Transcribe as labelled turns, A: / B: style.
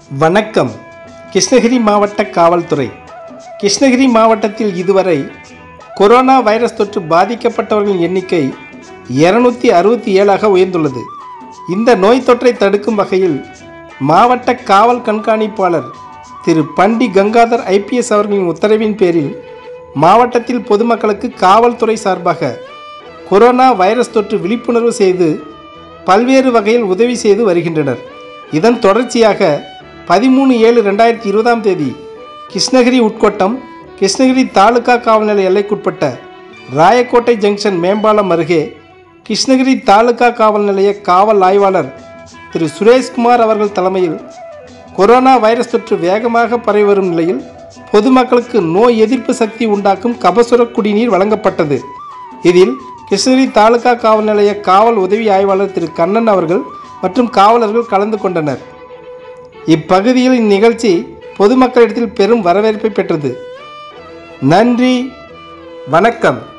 A: வணக்கம் கிருஷ்ணகிரி மாவட்ட காவல்துறை கிருஷ்ணகிரி மாவட்டத்தில் இதுவரை கொரோனா வைரஸ் தொற்று பாதிக்கப்பட்டவர்களின் எண்ணிக்கை இருநூத்தி அறுபத்தி ஏழாக உயர்ந்துள்ளது இந்த நோய் தொற்றை தடுக்கும் வகையில் மாவட்ட காவல் கண்காணிப்பாளர் திரு பண்டி கங்காதர் ஐபிஎஸ் அவர்களின் உத்தரவின் பேரில் மாவட்டத்தில் பொதுமக்களுக்கு காவல்துறை சார்பாக கொரோனா வைரஸ் தொற்று விழிப்புணர்வு செய்து பல்வேறு வகையில் உதவி செய்து வருகின்றனர் இதன் தொடர்ச்சியாக பதிமூணு ஏழு ரெண்டாயிரத்தி இருபதாம் தேதி கிருஷ்ணகிரி உட்கோட்டம் கிருஷ்ணகிரி தாலுகா காவல் நிலைய எல்லைக்குட்பட்ட ராயக்கோட்டை ஜங்ஷன் மேம்பாலம் அருகே கிருஷ்ணகிரி தாலுகா காவல் நிலைய காவல் ஆய்வாளர் திரு சுரேஷ்குமார் அவர்கள் தலைமையில் கொரோனா வைரஸ் தொற்று வேகமாக பரவி வரும் நிலையில் பொதுமக்களுக்கு நோய் எதிர்ப்பு சக்தி உண்டாக்கும் கபசுர குடிநீர் வழங்கப்பட்டது இதில் கிருஷ்ணகிரி தாலுகா காவல் நிலைய காவல் உதவி ஆய்வாளர் திரு கண்ணன் அவர்கள் மற்றும் காவலர்கள் கலந்து கொண்டனர் இப்பகுதியில் இந்நிகழ்ச்சி பொதுமக்களிடத்தில் பெரும் வரவேற்பை பெற்றது நன்றி வணக்கம்